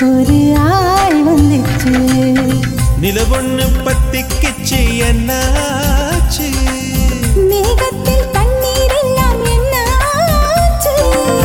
ஒரு ஆள் வந்துச்சு நிலவொண்ணு பத்திக்கிச்சு என்னாச்சு மேகத்தில் தண்ணீர் எல்லாம் என்ன ஆச்சு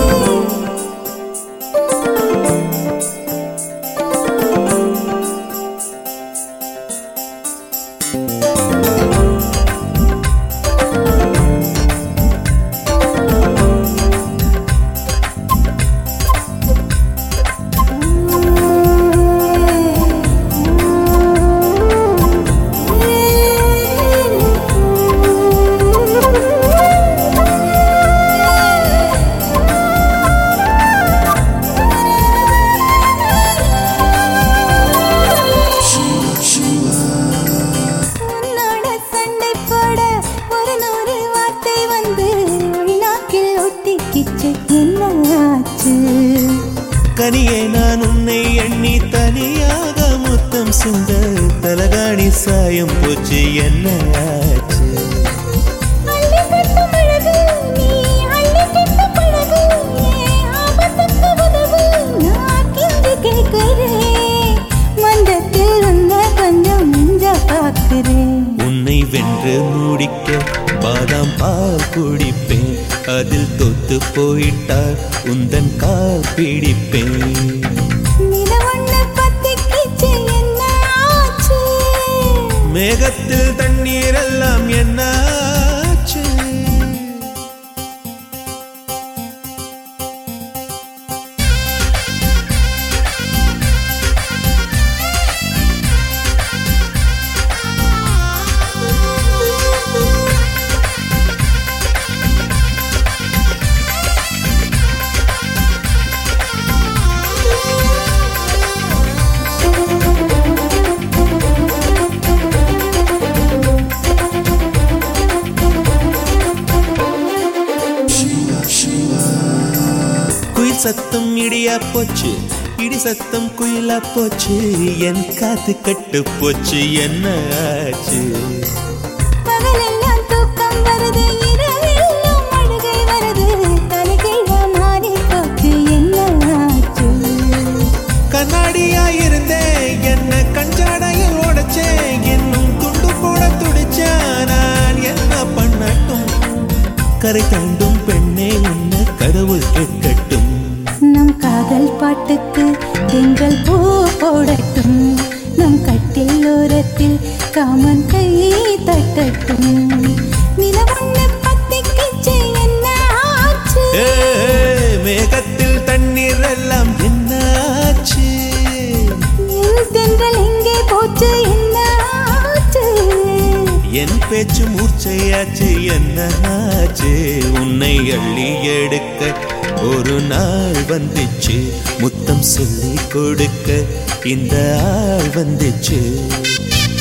உன்னோட சண்டை போட ஒரு நூறு வார்த்தை வந்து உள்நாக்கில் ஒட்டிக்கிச்சு என்ன ஆச்சு கனியே நான் உன்னை எண்ணி தனியாக முத்தம் சிந்த தலகாணி சாயம் போச்சு என்னாச்சு அள்ளி கட்டும் அழகு, நீ அள்ளி கெட்ட பழகு, ஏன் ஆபத்துக்கு உதவு, நான் கெஞ்சி கேட்கிறேன். மந்தத்தில் உன்னை கொஞ்சம் மிஞ்ச பார்க்கிறேன். உன்னை வென்று முடிக்க பாதாம் பால் குடிப்பேன் அதில் தொத்து போயிட்டார் உந்தன் கால் பிடிப்பேன் நிலவொண்ணு பத்திக்கிச்சு, என்ன ஆச்சு? மேகத்தில் தண்ணீர் எல்லாம் என்னாச்சு குயில் சத்தம் இடியா போச்சு இடி சத்தம் குயிலா போச்சு என் காத்து கட்டு போச்சு என்ன ஆச்சு பகலெல்லாம் தூக்கம் வருது, இரவெல்லாம் அழுகை வருது, தலைகீழா மாறிப் போச்சு, என்ன ஆச்சு? கண்ணாடியா இருந்தேன் என்ன கஞ்சாடையில் உடைச்சே இன்னும் துண்டு போட துடிச்சா நான் என்ன பண்ணட்டும் கரை தாண்டும் பெண்ணே உன்னை கடவுள் கேட்கட்டும் நம் காதல் பாட்டுக்கு எங்கள் பூ போடட்டும் நம் கட்டில் ஓரத்தில் காமன் கை தட்டட்டும் நிலவண்ண பத்திக்கிச்சு என்ன ஆச்சு ஏ, மேகத்தில் தண்ணீர் எல்லாம் என்னாச்சு என் தென்றல் எங்கே போச்சு என்ன ஆச்சு என் பேச்சு மூர்ச்சையாச்சு என்ன ஆச்சு உன்னை அள்ளி எடுக்க ஒரு நாள் வந்துச்சு முத்தம் சொல்லி கொடுக்க இந்த ஆள் வந்துச்சு